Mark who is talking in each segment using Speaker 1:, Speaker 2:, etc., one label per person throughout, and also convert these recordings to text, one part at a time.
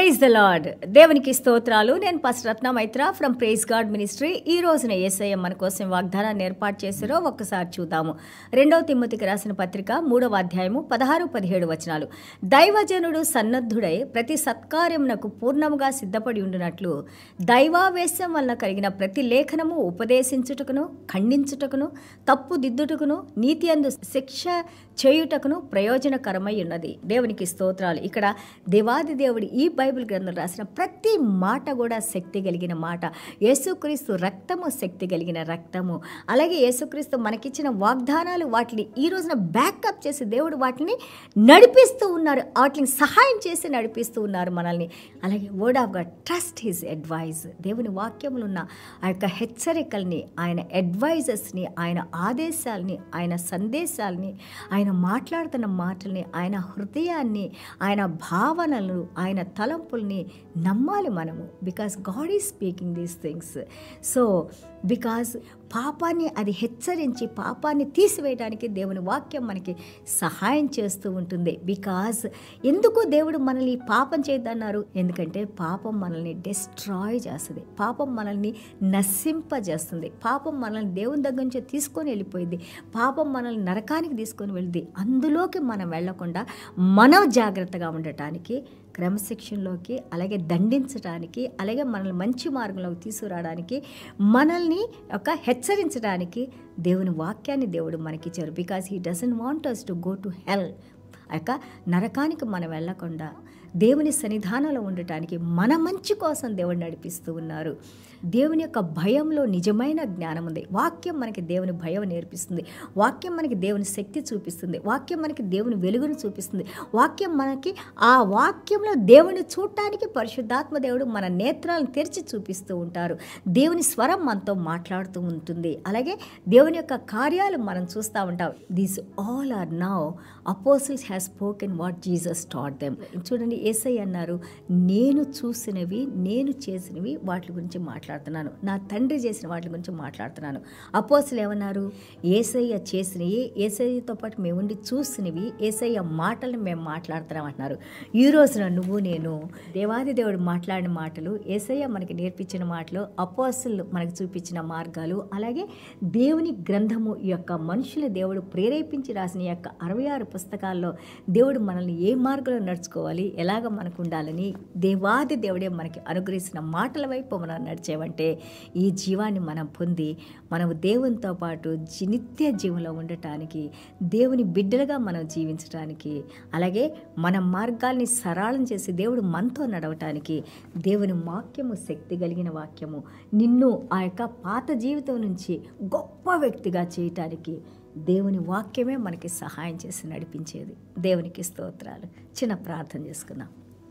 Speaker 1: praise the lord దేవునికి స్తోత్రాలు నేను పస్ Ratna Maitra from praise God ministry ఈ రోజున ఏసయ్య మన కోసం వాగ్దానాన్ని ఏర్పాటు చేశారో ఒక్కసారి చూద్దాము రెండవ తిమ్మతికి రాసిన పత్రిక మూడవ అధ్యాయము పదహారు పదిహేడు వచనాలు దైవజనుడు సన్నద్ధుడై ప్రతి సత్కార్యమునకు పూర్ణముగా సిద్ధపడి ఉండినట్లు దైవావేశం వలన కలిగిన ప్రతి లేఖనము ఉపదేశించుటకును ఖండించుటకును తప్పు దిద్దుటకును నీతి అందు శిక్ష చేయుటకును ప్రయోజనకరమై ఉన్నది దేవునికి స్తోత్రాలు ఇక్కడ దేవాది దేవుడి ఈ బైబిల్ గ్రంథం రాసిన ప్రతి మాట కూడా శక్తి కలిగిన మాట యేసుక్రీస్తు రక్తము శక్తి కలిగిన రక్తము అలాగే యేసుక్రీస్తు మనకిచ్చిన వాగ్దానాలు వాటిని ఈ రోజున బ్యాకప్ చేసి దేవుడు వాటిని నడిపిస్తూ ఉన్నారు వాటిని సహాయం చేసి నడిపిస్తూ ఉన్నారు మనల్ని అలాగే word of God trust his advise దేవుని వాక్యములు ఉన్న ఆ యొక్క హెచ్చరికల్ని ఆయన అడ్వైజెస్ని ఆయన ఆదేశాలని ఆయన సందేశాలని ఆయన మాట్లాడుతున్న మాటల్ని ఆయన హృదయాన్ని ఆయన భావనలు ఆయన తలంపుల్ని నమ్మాలి మనము because God is speaking these things so because పాపాన్ని అది హెచ్చరించి పాపాన్ని తీసివేయడానికి దేవుని వాక్యం మనకి సహాయం చేస్తూ ఉంటుంది బికాజ్ ఎందుకు దేవుడు మనల్ని పాపం చేయద్దన్నారు ఎందుకంటే పాపం మనల్ని డిస్ట్రాయ్ చేస్తుంది పాపం మనల్ని నశింపజేస్తుంది పాపం మనల్ని దేవుని దగ్గర నుంచి తీసుకొని వెళ్ళిపోయింది పాపం మనల్ని నరకానికి తీసుకొని వెళ్తుంది అందులోకి మనం వెళ్లకుండా మనం జాగ్రత్తగా ఉండటానికి క్రమశిక్షణలోకి అలాగే దండించడానికి అలాగే మనల్ని మంచి మార్గంలోకి తీసుకురావడానికి మనల్ని ఒక హెచ్చరించడానికి దేవుని వాక్యాన్ని దేవుడు మనకిచ్చారు because he doesn't want us to go to hell ఆ యొక్క నరకానికి మనం వెళ్లకుండా దేవుని సన్నిధానంలో ఉండటానికి మన మంచి కోసం దేవుడు నడిపిస్తూ ఉన్నారు దేవుని యొక్క భయంలో నిజమైన జ్ఞానం ఉంది వాక్యం మనకి దేవుని భయం నేర్పిస్తుంది వాక్యం మనకి దేవుని శక్తి చూపిస్తుంది వాక్యం మనకి దేవుని వెలుగును చూపిస్తుంది వాక్యం మనకి ఆ వాక్యంలో దేవుని చూడటానికి పరిశుద్ధాత్మ దేవుడు మన నేత్రాలను తెరిచి చూపిస్తూ ఉంటారు దేవుని స్వరం మనతో మాట్లాడుతూ ఉంటుంది అలాగే దేవుని యొక్క కార్యాలు మనం చూస్తూ ఉంటాం these all are now apostles has spoken what Jesus taught them చూడండి ఏసై అన్నారు నేను చూసినవి నేను చేసినవి వాటి గురించి మాట్లాడుతున్నాను నా తండ్రి చేసిన వాటి గురించి మాట్లాడుతున్నాను అపోసులు ఏమన్నారు ఏసయ్య చేసినవి ఏసయ్యతో పాటు మేము ఉండి చూసినవి ఏసయ్య మాటలను మేము మాట్లాడుతున్నాం అంటున్నారు ఈ రోజున నువ్వు నేను దేవాది దేవుడు మాట్లాడిన మాటలు ఏసయ్య మనకి నేర్పించిన మాటలు అపోసులు మనకు చూపించిన మార్గాలు అలాగే దేవుని గ్రంథము ఈ యొక్క మనుషుల దేవుడు ప్రేరేపించి రాసిన ఈ యొక్క అరవై ఆరు పుస్తకాల్లో దేవుడు మనల్ని ఏ మార్గంలో నడుచుకోవాలి ఎలాగ మనకు ఉండాలని దేవాది దేవుడే మనకి అనుగ్రహించిన మాటల వైపు మనం నడిచేవంటే ఈ జీవాన్ని మనం పొంది మనము దేవునితో పాటు జీ- నిత్య జీవంలో ఉండటానికి దేవుని బిడ్డలుగా మనం జీవించడానికి అలాగే మన మార్గాల్ని సరళం చేసి దేవుడు మనతో నడవటానికి దేవుని వాక్యము శక్తి కలిగిన వాక్యము నిన్ను ఆ యొక్క పాత జీవితం నుంచి గొప్ప వ్యక్తిగా చేయటానికి దేవుని వాక్యమే మనకి సహాయం చేసి నడిపించేది దేవునికి స్తోత్రాలు చిన్న ప్రార్థన చేసుకుందాం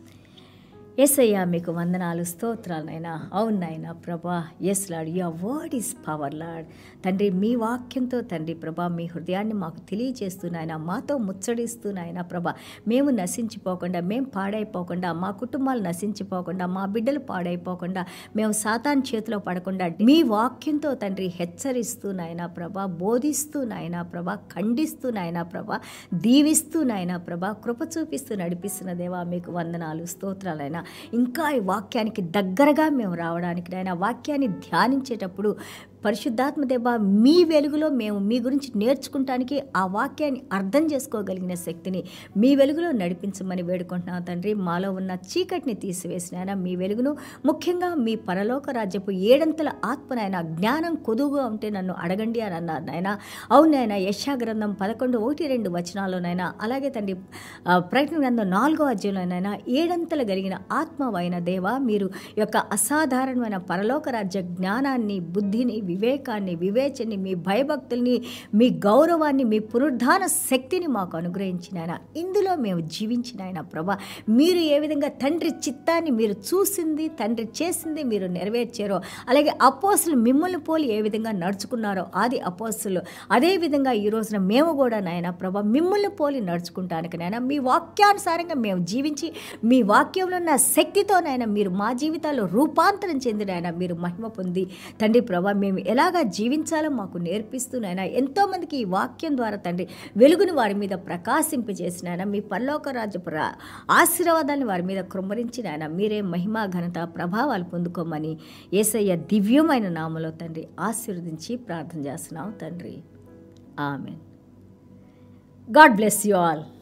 Speaker 1: ఎస్ఐయా మీకు వందనాలు స్తోత్రాలనైనా అవునైనా ప్రభా yes Lord your word is power Lord తండ్రి మీ వాక్యంతో తండ్రి ప్రభా మీ హృదయాన్ని మాకు తెలియజేస్తున్నాయన మాతో ముచ్చడిస్తున్నాయన ప్రభా మేము నశించిపోకుండా మేము పాడైపోకుండా మా కుటుంబాలు నశించిపోకుండా మా బిడ్డలు పాడైపోకుండా మేము సాతాన్ చేతిలో పడకుండా మీ వాక్యంతో తండ్రి హెచ్చరిస్తూ నాయనా ప్రభా బోధిస్తూ నాయనా ప్రభా ఖండిస్తూ నాయనా ప్రభా దీవిస్తూ నాయనా ప్రభా కృప చూపిస్తూ నడిపిస్తున్న దేవా మీకు వందనాలు స్తోత్రాలైనా ఇంకా ఈ వాక్యానికి దగ్గరగా మేము రావడానికి నాయన వాక్యాన్ని ధ్యానించేటప్పుడు పరిశుద్ధాత్మ దేవ మీ వెలుగులో మేము మీ గురించి నేర్చుకుంటానికి ఆ వాక్యాన్ని అర్థం చేసుకోగలిగిన శక్తిని మీ వెలుగులో నడిపించమని వేడుకుంటున్నాం తండ్రి మాలో ఉన్న చీకటిని తీసివేసిన మీ వెలుగును ముఖ్యంగా మీ పరలోక రాజ్యపు ఏడంతల ఆత్మనైనా జ్ఞానం కొదువుగా ఉంటే నన్ను అడగండి అని అన్నారు నాయన అవునైనా యశా గ్రంథం పదకొండు ఒకటి రెండు వచనాల్లోనైనా అలాగే తండ్రి ఆ, ప్రకటన గ్రంథం నాలుగో అధ్యాయంలోనైనా ఏడంతలు కలిగిన ఆత్మవైన దేవ మీరు యొక్క అసాధారణమైన పరలోక రాజ్య జ్ఞానాన్ని బుద్ధిని వివేకాన్ని వివేచని మీ భయభక్తుల్ని మీ గౌరవాన్ని మీ పునరుద్ధాన శక్తిని మాకు అనుగ్రహించిన ఆయన ఇందులో మేము జీవించిన ఆయన ప్రభా మీరు ఏ విధంగా తండ్రి చిత్తాన్ని మీరు చూసింది తండ్రి చేసింది మీరు నెరవేర్చారో అలాగే అపోసులు మిమ్మల్ని పోలి ఏ విధంగా నడుచుకున్నారో ఆది అపోసులు అదే విధంగా ఈ రోజున మేము కూడా నాయన ప్రభా మిమ్మల్ని పోలి నడుచుకుంటానికి నాయన మీ వాక్యానుసారంగా మేము జీవించి మీ వాక్యంలో ఉన్న శక్తితో నాయన మీరు మా జీవితాల్లో రూపాంతరం చెందిన ఆయన మీరు మహిమ పొంది తండ్రి ప్రభా మేము మేము ఎలాగా జీవించాలో మాకు నేర్పిస్తూ నాయన ఎంతోమందికి ఈ వాక్యం ద్వారా తండ్రి వెలుగుని వారి మీద ప్రకాశింపజేసిన ఆయన మీ పరలోక రాజ్య ప్ర ఆశీర్వాదాన్ని వారి మీద కృమ్మరించిన ఆయన మీరే మహిమ ఘనత ప్రభావాలు పొందుకోమని ఏసయ్య దివ్యమైన నామలో తండ్రి ఆశీర్వదించి ప్రార్థన చేస్తున్నాం తండ్రి amen God bless you all